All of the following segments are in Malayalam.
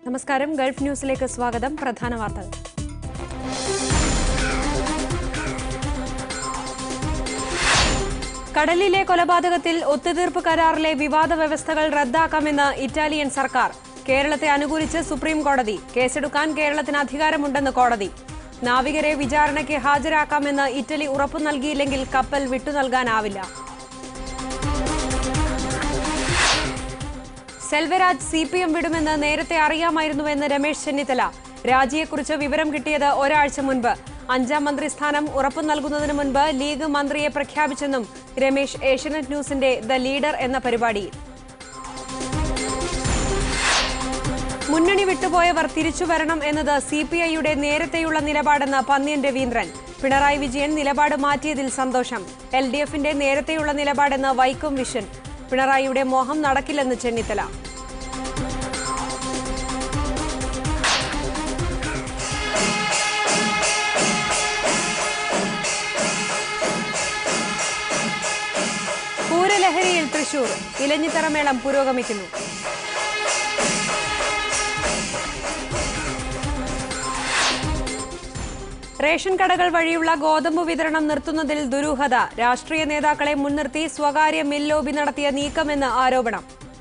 നമസ്കാരം ഗൾഫ് ന്യൂസിലേക്ക് സ്വാഗതം പ്രധാന വാർത്തകൾ കടലിലെ കൊലപാതകത്തിൽ ഒത്തുതീർപ്പ് കരാറിലെ വിവാദ വ്യവസ്ഥകൾ റദ്ദാക്കാമെന്ന് ഇറ്റാലിയൻ സർക്കാർ കേരളത്തെ അനുകൂലിച്ച് സുപ്രീം കോടതി കേസെടുക്കാൻ കേരളത്തിന് അധികാരമുണ്ടെന്ന് കോടതി നാവികരെ വിചാരണയ്ക്ക് ഹാജരാക്കാമെന്ന് ഇറ്റലി ഉറപ്പു നൽകിയില്ലെങ്കിൽ കപ്പൽ വിട്ടുനൽകാനാവില്ല സെൽവരാജ് സി പി എം വിടുമെന്ന് നേരത്തെ അറിയാമായിരുന്നുവെന്ന് രമേശ് ചെന്നിത്തല രാജിയെക്കുറിച്ച് വിവരം കിട്ടിയത് ഒരാഴ്ച മുൻപ് അഞ്ചാം മന്ത്രിസ്ഥാനം ഉറപ്പു നൽകുന്നതിന് മുൻപ് ലീഗ് മന്ത്രിയെ പ്രഖ്യാപിച്ചെന്നും രമേശ് ഏഷ്യനെറ്റ് ന്യൂസിന്റെ ദ ലീഡർ എന്ന പരിപാടിയിൽ മുന്നണി വിട്ടുപോയവർ തിരിച്ചു വരണം എന്നത് സി പി ഐയുടെ നേരത്തെയുള്ള നിലപാടെന്ന് പന്ന്യൻ രവീന്ദ്രൻ പിണറായി വിജയൻ നിലപാട് മാറ്റിയതിൽ സന്തോഷം എൽ ഡി എഫിന്റെ നേരത്തെയുള്ള നിലപാടെന്ന് വൈക്കം വിഷൻ പിണറായിയുടെ മോഹം നടക്കില്ലെന്ന് ചെന്നിത്തല പൂരലഹരിയിൽ തൃശൂർ ഇലഞ്ഞിത്തറമേളം പുരോഗമിക്കുന്നു റേഷൻ കടകൾ വഴിയുള്ള ഗോതമ്പ് വിതരണം നിർത്തുന്നതിൽ ദുരൂഹത രാഷ്ട്രീയ നേതാക്കളെ മുൻനിർത്തി സ്വകാര്യ മിൽ ലോബി നടത്തിയ നീക്കമെന്ന് ആരോപണം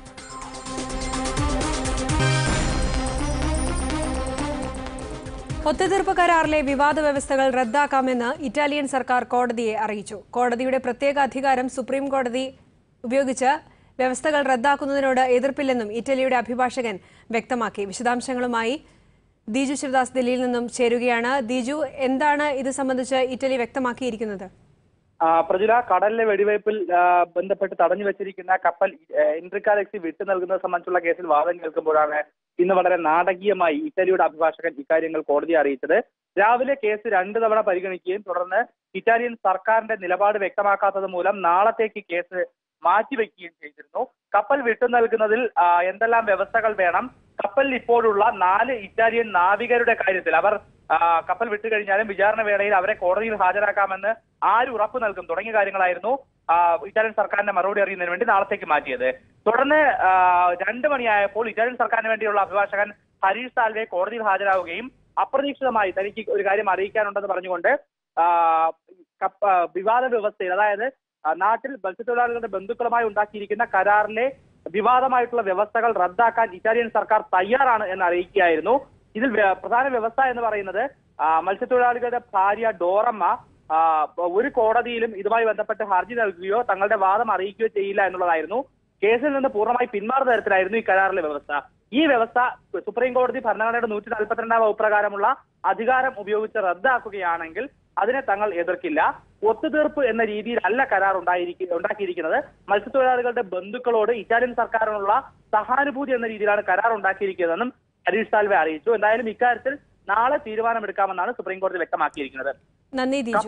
ഒത്തുതീർപ്പ് കരാറിലെ വിവാദ വ്യവസ്ഥകൾ റദ്ദാക്കാമെന്ന് ഇറ്റാലിയൻ സർക്കാർ കോടതിയെ അറിയിച്ചു കോടതിയുടെ പ്രത്യേക അധികാരം സുപ്രീം കോടതി ഉപയോഗിച്ച് വ്യവസ്ഥകൾ റദ്ദാക്കുന്നതിനോട് എതിർപ്പില്ലെന്നും ഇറ്റലിയുടെ അഭിഭാഷകൻ വ്യക്തമാക്കി വിശദാംശങ്ങളുമായി ദീജു ശിവദാസ് ദില്ലിയിൽ നിന്നും ചേരുകയാണ് ദീജു എന്താണ് ഇത് സംബന്ധിച്ച് ഇറ്റലി വ്യക്തമാക്കിയിരിക്കുന്നത് ആ, പ്രജുല കടലിലെ വെടിവയ്പിൽ ആ, ബന്ധപ്പെട്ട് തടഞ്ഞു വെച്ചിരിക്കുന്ന കപ്പൽ ഇൻട്രിക്കാലക്സി വിട്ടു നൽകുന്നത് സംബന്ധിച്ചുള്ള കേസിൽ വാദം കേൾക്കുമ്പോഴാണ് ഇന്ന് വളരെ നാടകീയമായി ഇറ്റലിയുടെ അഭിഭാഷകൻ ഇക്കാര്യങ്ങൾ കോടതിയെ അറിയിച്ചത് രാവിലെ കേസ് രണ്ടു തവണ പരിഗണിക്കുകയും തുടർന്ന് ഇറ്റാലിയൻ സർക്കാരിന്റെ നിലപാട് വ്യക്തമാക്കാത്തത് മൂലം നാളത്തേക്ക് കേസ് മാറ്റിവെക്കുകയും ചെയ്തിരുന്നു കപ്പൽ വിട്ടു നൽകുന്നതിൽ ആ, എന്തെല്ലാം വ്യവസ്ഥകൾ വേണം കപ്പലിൽ ഇപ്പോഴുള്ള നാല് ഇറ്റാലിയൻ നാവികരുടെ കാര്യത്തിൽ അവർ ആ, കപ്പൽ വിട്ടു കഴിഞ്ഞാലും വിചാരണ വേളയിൽ അവരെ കോടതിയിൽ ഹാജരാക്കാമെന്ന് ആര് ഉറപ്പ് നൽകും തുടങ്ങിയ കാര്യങ്ങളായിരുന്നു ആ, ഇറ്റാലിയൻ സർക്കാരിന്റെ മറുപടി അറിയുന്നതിന് വേണ്ടി നാളത്തേക്ക് മാറ്റിയത് തുടർന്ന് ആ, രണ്ട് മണിയായപ്പോൾ ഇറ്റാലിയൻ സർക്കാരിന് വേണ്ടിയുള്ള അഭിഭാഷകൻ ഹരീഷ് സാൽവെ കോടതിയിൽ ഹാജരാവുകയും അപ്രതീക്ഷിതമായി തനിക്ക് ഒരു കാര്യം അറിയിക്കാനുണ്ടെന്ന് പറഞ്ഞുകൊണ്ട് ആ, കപ്പ വിവാദ വ്യവസ്ഥയിൽ അതായത് ആ, നാട്ടിൽ മത്സ്യത്തൊഴിലാളികളുടെ ബന്ധുക്കളുമായി ഉണ്ടാക്കിയിരിക്കുന്ന കരാറിലെ വിവാദമായിട്ടുള്ള വ്യവസ്ഥകൾ റദ്ദാക്കാൻ ഇറ്റാലിയൻ സർക്കാർ തയ്യാറാണ് എന്ന് അറിയിക്കുകയായിരുന്നു ഇതിൽ വ്യ- പ്രധാന വ്യവസ്ഥ എന്ന് പറയുന്നത് ആ, മത്സ്യത്തൊഴിലാളികളുടെ ഭാര്യ ഡോറമ്മ ആ, ഒരു കോടതിയിലും ഇതുമായി ബന്ധപ്പെട്ട് ഹർജി നൽകുകയോ തങ്ങളുടെ വാദം അറിയിക്കുകയോ ചെയ്യില്ല എന്നുള്ളതായിരുന്നു കേസിൽ നിന്ന് പൂർണ്ണമായി പിന്മാറുന്ന തരത്തിലായിരുന്നു ഈ കരാറിലെ വ്യവസ്ഥ ഈ വ്യവസ്ഥ സുപ്രീം കോടതി ഭരണഘടനയുടെ നൂറ്റി നാൽപ്പത്തിരണ്ടാം വകുപ്പ് പ്രകാരമുള്ള അധികാരം ഉപയോഗിച്ച് റദ്ദാക്കുകയാണെങ്കിൽ അതിനെ തങ്ങൾ എതിർക്കില്ല ഒത്തുതീർപ്പ് എന്ന രീതിയിലല്ല കരാർ ഉണ്ടായിരിക്ക ഉണ്ടാക്കിയിരിക്കുന്നത് മത്സ്യത്തൊഴിലാളികളുടെ ബന്ധുക്കളോട് ഇറ്റാലിയൻ സർക്കാരിനുള്ള സഹാനുഭൂതി എന്ന രീതിയിലാണ് കരാർ ഉണ്ടാക്കിയിരിക്കുന്നതെന്നും ഹരീഷ് സാൽവെ അറിയിച്ചു എന്തായാലും ഇക്കാര്യത്തിൽ നാളെ തീരുമാനമെടുക്കാമെന്നാണ് സുപ്രീം കോടതി വ്യക്തമാക്കിയിരിക്കുന്നത് നന്ദി Deeju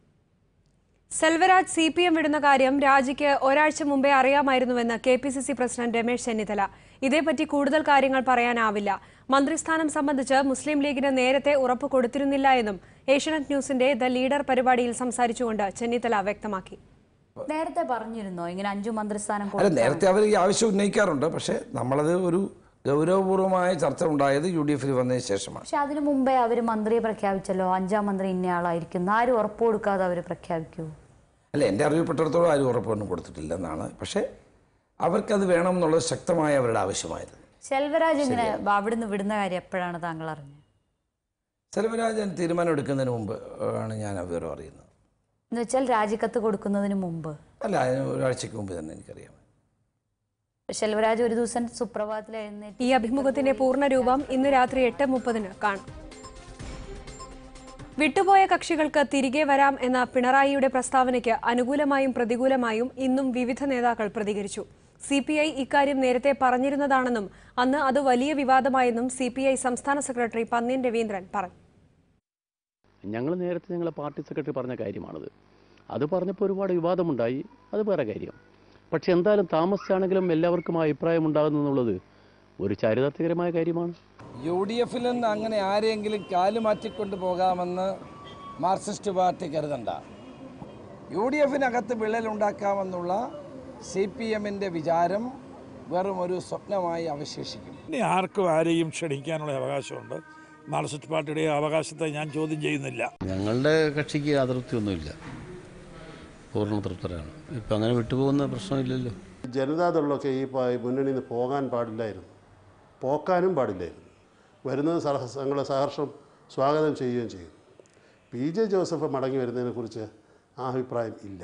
Selvaraj C P M വിടുന്ന കാര്യം രാജിക്ക് ഒരാഴ്ച മുമ്പേ അറിയാമായിരുന്നുവെന്ന് K P C C president Ramesh Chennithala ഇതേപ്പറ്റി കൂടുതൽ കാര്യങ്ങൾ പറയാനാവില്ല മന്ത്രിസ്ഥാനം സംബന്ധിച്ച് മുസ്ലിം ലീഗിന് നേരത്തെ ഉറപ്പ് കൊടുത്തിരുന്നില്ല എന്നും ഏഷ്യനെറ്റ് ന്യൂസിന്റെ ദ ലീഡർ പരിപാടിയിൽ സംസാരിച്ചുകൊണ്ട് ചെന്നിത്തല വ്യക്തമാക്കി നേരത്തെ പറഞ്ഞിരുന്നോ ഇങ്ങനെ അഞ്ചു മന്ത്രിസ്ഥാനം അല്ല കൊടുക്കാം നേരത്തെ അവർ ഈ ആവശ്യം ഉന്നയിക്കാറുണ്ട് പക്ഷേ നമ്മളത് ഒരു ഗൗരവപൂർവമായ ചർച്ച ഉണ്ടായത് യു ഡി എഫിൽ വന്നതിന് ശേഷമാണ് പക്ഷെ അതിനു മുമ്പേ അവർ മന്ത്രിയെ പ്രഖ്യാപിച്ചല്ലോ അഞ്ചാം മന്ത്രി ഇന്നയാളായിരിക്കും ആരും ഉറപ്പ് കൊടുക്കാതെ അവർ പ്രഖ്യാപിക്കൂ അല്ല എൻ്റെ അറിവിപ്പെട്ടിടത്തോളം ആരും ഉറപ്പൊന്നും കൊടുത്തിട്ടില്ല എന്നാണ് പക്ഷേ അവർക്കത് വേണം എന്നുള്ളത് ശക്തമായ അവരുടെ ആവശ്യമായിരുന്നു ശെൽവരാജ് ഇങ്ങനെ അവിടുന്ന് വിടുന്ന കാര്യം എപ്പോഴാണ് താങ്കൾ അറിഞ്ഞത് സെൽവരാജൻ തീരുമാനം എടുക്കുന്നതിന് മുമ്പ് ആണ് ഞാൻ ആ വിവരം അറിയുന്നത് എന്ന് വെച്ചാൽ രാജിക്കത്ത് കൊടുക്കുന്നതിന് മുമ്പ് അല്ല അതിന് ഒരാഴ്ചയ്ക്ക് മുമ്പ് തന്നെ എനിക്കറിയാം ശെൽവരാജ് ഒരു ദിവസം സുപ്രഭാതത്തിൽ എഴുന്നേറ്റ് ഈ അഭിമുഖത്തിന്റെ പൂർണ്ണരൂപം ഇന്ന് രാത്രി എട്ട് മുപ്പതിന് കാണും വിട്ടുപോയ കക്ഷികൾക്ക് തിരികെ വരാം എന്ന പിണറായിയുടെ പ്രസ്താവനയ്ക്ക് അനുകൂലമായും പ്രതികൂലമായും ഇന്നും വിവിധ നേതാക്കൾ പ്രതികരിച്ചു സി പി ഐ ഇക്കാര്യം നേരത്തെ പറഞ്ഞിരുന്നതാണെന്നും അന്ന് അത് വലിയ വിവാദമായെന്നും സി പി ഐ സംസ്ഥാന സെക്രട്ടറി പന്ന്യൻ രവീന്ദ്രൻ പറഞ്ഞു ഞങ്ങൾ നേരത്തെ ഞങ്ങളെ പാർട്ടി സെക്രട്ടറി പറഞ്ഞ കാര്യമാണത് അത് പറഞ്ഞപ്പോൾ ഒരുപാട് വിവാദമുണ്ടായി അത് വേറെ കാര്യം പക്ഷെ എന്തായാലും താമസിച്ചാണെങ്കിലും എല്ലാവർക്കും ആ അഭിപ്രായം ഉണ്ടാകുന്നു എന്നുള്ളത് ഒരു ചാരിതാർത്ഥ്യകരമായ കാര്യമാണ് യു ഡി എഫിൽ നിന്ന് അങ്ങനെ ആരെയെങ്കിലും കാലുമാറ്റിക്കൊണ്ട് പോകാമെന്ന് മാർക്സിസ്റ്റ് പാർട്ടി കരുതണ്ട യു ഡി എഫിനകത്ത് വിള്ളലുണ്ടാക്കാമെന്നുള്ള സി പി എമ്മിൻ്റെ വിചാരം വെറും ഒരു സ്വപ്നമായി അവശേഷിക്കും ഇനി ആർക്കും ആരെയും ക്ഷണിക്കാനുള്ള അവകാശമുണ്ട് മാർക്സിസ്റ്റ് പാർട്ടിയുടെ അവകാശത്തെ ഞാൻ ചോദ്യം ചെയ്യുന്നില്ല ഞങ്ങളുടെ കക്ഷിക്ക് അതൃപ്തിയൊന്നുമില്ല പൂർണ്ണ തൃപ്തരാണ് ഇപ്പം അങ്ങനെ വിട്ടുപോകുന്ന പ്രശ്നമില്ലല്ലോ ജനതാദളിലൊക്കെ ഈ പ- മുന്നണിയിൽ നിന്ന് പോകാൻ പാടില്ലായിരുന്നു പോക്കാനും പാടില്ലായിരുന്നു വരുന്നത് സഹ ഞങ്ങളെ സഹർഷം സ്വാഗതം ചെയ്യുകയും ചെയ്യും പി ജെ ജോസഫ് മടങ്ങി വരുന്നതിനെക്കുറിച്ച് ആ അഭിപ്രായം ഇല്ല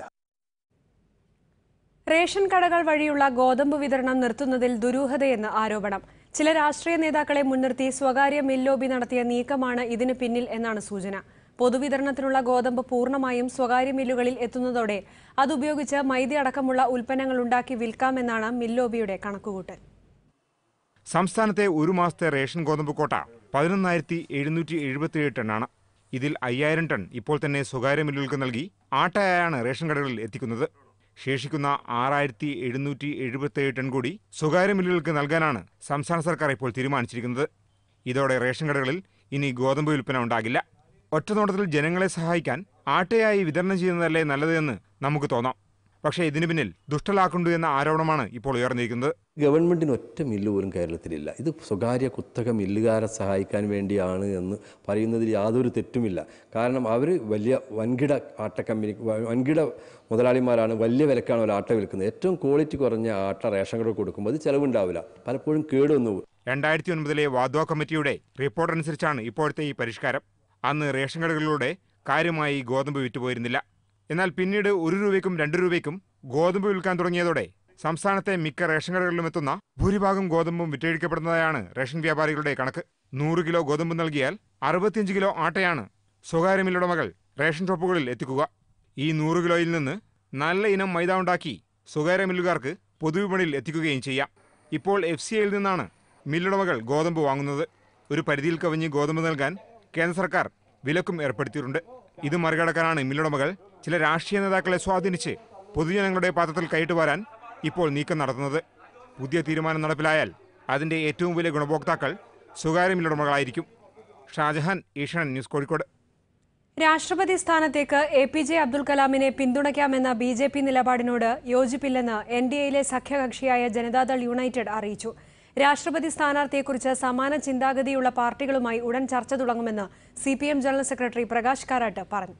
റേഷൻ കടകൾ വഴിയുള്ള ഗോതമ്പ് വിതരണം നിർത്തുന്നതിൽ ദുരൂഹതയെന്ന് ആരോപണം ചില രാഷ്ട്രീയ നേതാക്കളെ മുൻനിർത്തി സ്വകാര്യ മിൽ ലോബി നടത്തിയ നീക്കമാണ് ഇതിന് പിന്നിൽ എന്നാണ് സൂചന പൊതുവിതരണത്തിനുള്ള ഗോതമ്പ് പൂർണ്ണമായും സ്വകാര്യ മില്ലുകളിൽ എത്തുന്നതോടെ അതുപയോഗിച്ച് മൈദ അടക്കമുള്ള ഉൽപ്പന്നങ്ങൾ ഉണ്ടാക്കി വിൽക്കാമെന്നാണ് മിൽ ലോബിയുടെ കണക്കുകൂട്ടൽ സംസ്ഥാനത്തെ ഒരു മാസത്തെ റേഷൻ ഗോതമ്പ് കോട്ട പതിനൊന്നായിരത്തി എഴുന്നൂറ്റി എഴുപത്തിയേഴ് ടണ്ണാണ് ഇതിൽ അയ്യായിരം ടൺ ഇപ്പോൾ തന്നെ സ്വകാര്യ മില്ലുകൾക്ക് നൽകി ആട്ടയായാണ് റേഷൻ കടകളിൽ എത്തിക്കുന്നത് ശേഷിക്കുന്ന ആറായിരത്തി എഴുന്നൂറ്റി എഴുപത്തിയേഴ് ടൺ കൂടി സ്വകാര്യ മില്ലുകൾക്ക് നൽകാനാണ് സംസ്ഥാന സർക്കാർ ഇപ്പോൾ തീരുമാനിച്ചിരിക്കുന്നത് ഇതോടെ റേഷൻ കടകളിൽ ഇനി ഗോതമ്പ് വിൽപ്പന ഉണ്ടാകില്ല ഒറ്റനോട്ടത്തിൽ ജനങ്ങളെ സഹായിക്കാൻ ആട്ടയായി വിതരണം ചെയ്യുന്നതല്ലേ നല്ലത് എന്ന് നമുക്ക് തോന്നാം പക്ഷേ ഇതിനു പിന്നിൽ ദുഷ്ടലാക്കുണ്ടു എന്ന ആരോപണമാണ് ഇപ്പോൾ ഉയർന്നിരിക്കുന്നത് ഗവൺമെൻറ്റിന് ഒറ്റ മില്ല് പോലും കേരളത്തിലില്ല ഇത് സ്വകാര്യ കുത്തക മില്ലുകാരെ സഹായിക്കാൻ വേണ്ടിയാണ് എന്ന് പറയുന്നതിൽ യാതൊരു തെറ്റുമില്ല കാരണം അവർ വലിയ വൻകിട ആട്ട കമ്പനി വൻകിട മുതലാളിമാരാണ് വലിയ വിലക്കാണ് അവർ ആട്ട വിൽക്കുന്നത് ഏറ്റവും ക്വാളിറ്റി കുറഞ്ഞ ആട്ട റേഷൻ കട കൊടുക്കുമ്പോൾ അത് ചിലവുണ്ടാവില്ല പലപ്പോഴും കേടുവന്നു പോകും രണ്ടായിരത്തി ഒൻപതിലെ വാദ്വ കമ്മിറ്റിയുടെ റിപ്പോർട്ട് അനുസരിച്ചാണ് ഇപ്പോഴത്തെ ഈ പരിഷ്കാരം അന്ന് റേഷൻ കടകളിലൂടെ കാര്യമായി ഗോതമ്പ് വിറ്റുപോയിരുന്നില്ല എന്നാൽ പിന്നീട് ഒരു രൂപയ്ക്കും രണ്ട് രൂപയ്ക്കും ഗോതമ്പ് വിൽക്കാൻ തുടങ്ങിയതോടെ സംസ്ഥാനത്തെ മിക്ക റേഷൻ കടകളിലും എത്തുന്ന ഭൂരിഭാഗം ഗോതമ്പും വിറ്റഴിക്കപ്പെടുന്നതായാണ് റേഷൻ വ്യാപാരികളുടെ കണക്ക് നൂറ് കിലോ ഗോതമ്പ് നൽകിയാൽ അറുപത്തിയഞ്ച് കിലോ ആട്ടയാണ് സ്വകാര്യ മില്ലുടമകൾ റേഷൻ ഷോപ്പുകളിൽ എത്തിക്കുക ഈ നൂറ് കിലോയിൽ നിന്ന് നല്ല ഇനം മൈദ ഉണ്ടാക്കി സ്വകാര്യ മില്ലുകാർക്ക് പൊതുവിപണിയിൽ എത്തിക്കുകയും ചെയ്യാം ഇപ്പോൾ എഫ് സി ഐയിൽ നിന്നാണ് മില്ലുടമകൾ ഗോതമ്പ് വാങ്ങുന്നത് ഒരു പരിധിയിൽ കവിഞ്ഞ് ഗോതമ്പ് നൽകാൻ കേന്ദ്ര സർക്കാർ വിലക്കും ഏർപ്പെടുത്തിയിട്ടുണ്ട് ഇത് മറികടക്കാനാണ് മില്ലുടമകൾ ചില രാഷ്ട്രീയ നേതാക്കളെ സ്വാധീനിച്ച് പൊതുജനങ്ങളുടെ പാത്രത്തിൽ കൈയിട്ട് വരാൻ ഇപ്പോൾ നീക്കം നടത്തുന്നത് പുതിയ തീരുമാനം നടപ്പിലായാൽ അതിന്റെ ഏറ്റവും വലിയ ഗുണഭോക്താക്കൾ സ്വകാര്യ മില്ലുടമകളായിരിക്കും ഷാജഹാൻ ഏഷ്യാനെറ്റ് ന്യൂസ് കോഴിക്കോട് രാഷ്ട്രപതി സ്ഥാനത്തേക്ക് എ പി ജെ അബ്ദുൽ കലാമിനെ പിന്തുണയ്ക്കാമെന്ന ബി ജെ പി നിലപാടിനോട് യോജിപ്പില്ലെന്ന് എൻ ഡി എയിലെ സഖ്യകക്ഷിയായ ജനതാദൾ യുണൈറ്റഡ് അറിയിച്ചു രാഷ്ട്രപതി സ്ഥാനാർത്ഥിയെക്കുറിച്ച് സമാന ചിന്താഗതിയുള്ള പാർട്ടികളുമായി ഉടൻ ചർച്ച തുടങ്ങുമെന്ന് C P M general secretary Prakash Karat പറഞ്ഞു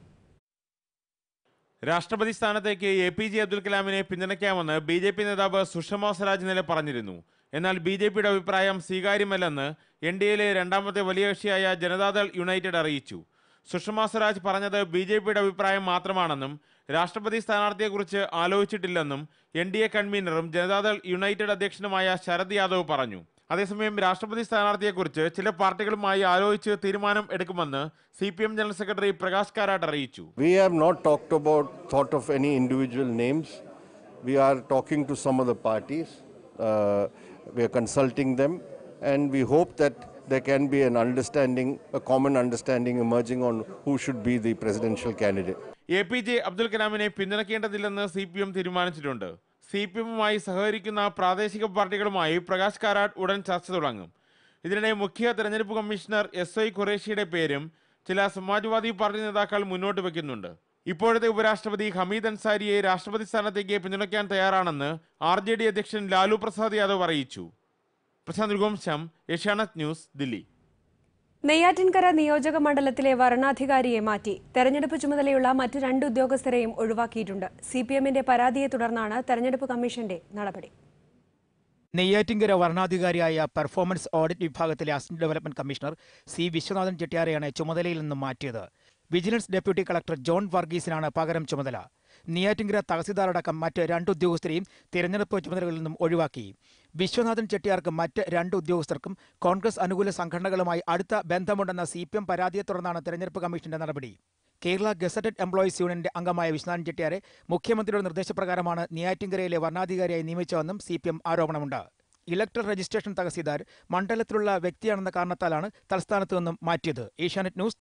രാഷ്ട്രപതി സ്ഥാനത്തേക്ക് എ പി ജെ അബ്ദുൽ കലാമിനെ പിന്തുണയ്ക്കാമെന്ന് ബി ജെ പി നേതാവ് സുഷമ സ്വരാജ് ഇന്നലെ പറഞ്ഞിരുന്നു എന്നാൽ ബി ജെ പിയുടെ അഭിപ്രായം സ്വീകാര്യമല്ലെന്ന് എൻ ഡി എയിലെ രണ്ടാമത്തെ വലിയ കക്ഷിയായ ജനതാദൾ യുണൈറ്റഡ് അറിയിച്ചു സുഷമ സ്വരാജ് പറഞ്ഞത് ബി ജെ പിയുടെ അഭിപ്രായം മാത്രമാണെന്നും രാഷ്ട്രപതി സ്ഥാനാർത്ഥിയെക്കുറിച്ച് ആലോചിച്ചിട്ടില്ലെന്നും എൻ ഡി എ കൺവീനറും ജനതാദൾ യുണൈറ്റഡ് അധ്യക്ഷനുമായ ശരത് യാദവ് പറഞ്ഞു അതേസമയം രാഷ്ട്രപതി സ്ഥാനാർത്ഥിയെക്കുറിച്ച് ചില പാർട്ടികളുമായി ആലോചിച്ച് തീരുമാനം എടുക്കുമെന്ന് C P M general secretary Prakash Karat അറിയിച്ചു We have not talked about thought of any individual names. We are talking to some of the parties. Uh, we are consulting them, and we hope that there can be an understanding, a common understanding emerging on who should be the presidential candidate. A P J Abdul കലാമിനെ പിന്തുണയ്ക്കേണ്ടതില്ലെന്ന് സി പി എം തീരുമാനിച്ചിട്ടുണ്ട് സി പി എമ്മുമായി സഹകരിക്കുന്ന പ്രാദേശിക പാർട്ടികളുമായി പ്രകാശ് കാരാട്ട് ഉടൻ ചർച്ച തുടങ്ങും ഇതിനിടെ മുഖ്യ തെരഞ്ഞെടുപ്പ് കമ്മീഷണർ എസ് ഐ ഖുറേഷിയുടെ പേരും ചില സമാജ്വാദി പാർട്ടി നേതാക്കൾ മുന്നോട്ട് വയ്ക്കുന്നുണ്ട് ഇപ്പോഴത്തെ ഉപരാഷ്ട്രപതി ഹമീദ് അൻസാരിയെ രാഷ്ട്രപതി സ്ഥാനത്തേക്ക് പിന്തുണയ്ക്കാൻ തയ്യാറാണെന്ന് ആർ ജെ ഡി അധ്യക്ഷൻ ലാലു പ്രസാദ് യാദവ് അറിയിച്ചു പ്രശാന്ത് രഘുവംശം ഏഷ്യാനെറ്റ് ന്യൂസ് ദില്ലി നെയ്യാറ്റിൻകര നിയോജക മണ്ഡലത്തിലെ വരണാധികാരിയെ മാറ്റി തെരഞ്ഞെടുപ്പ് ചുമതലയുള്ള മറ്റ് രണ്ട് ഉദ്യോഗസ്ഥരെയും ഒഴിവാക്കിയിട്ടുണ്ട് സി പി എമ്മിന്റെ പരാതിയെ തുടർന്നാണ് തെരഞ്ഞെടുപ്പ് കമ്മീഷന്റെ നടപടി നെയ്യാറ്റിങ്കര വരണാധികാരിയായ പെർഫോമൻസ് ഓഡിറ്റ് വിഭാഗത്തിലെ assistant development commissioner C Viswanathan ചെട്ടിയാരെയാണ് ചുമതലയിൽ നിന്നും മാറ്റിയത് വിജിലൻസ് ഡെപ്യൂട്ടി കളക്ടർ ജോൺ വർഗീസിനാണ് പകരം ചുമതല നെയ്യാറ്റിങ്കര തഹസിൽദാറടക്കം മറ്റ് രണ്ട് ഉദ്യോഗസ്ഥരെയും തിരഞ്ഞെടുപ്പ് ചുമതലകളിൽ നിന്നും ഒഴിവാക്കി വിശ്വനാഥൻ ചെട്ടിയാർക്ക് മറ്റ് രണ്ട് ഉദ്യോഗസ്ഥർക്കും കോൺഗ്രസ് അനുകൂല സംഘടനകളുമായി അടുത്ത ബന്ധമുണ്ടെന്ന സി പി എം പരാതിയെ തുടർന്നാണ് തെരഞ്ഞെടുപ്പ് കമ്മീഷന്റെ നടപടി കേരള ഗസറ്റഡ് എംപ്ലോയീസ് യൂണിയന്റെ അംഗമായ വിശ്വനാഥൻ ചെട്ടിയാരെ മുഖ്യമന്ത്രിയുടെ നിർദ്ദേശപ്രകാരമാണ് നെയ്യാറ്റിങ്കരയിലെ വർണ്ണാധികാരിയായി നിയമിച്ചതെന്നും സി പി എം ആരോപണമുണ്ട് ഇലക്ടർ രജിസ്ട്രേഷൻ തഹസീൽദാർ മണ്ഡലത്തിലുള്ള വ്യക്തിയാണെന്ന കാരണത്താലാണ് തലസ്ഥാനത്ത് നിന്നും മാറ്റിയത് ഏഷ്യാനെറ്റ് ന്യൂസ്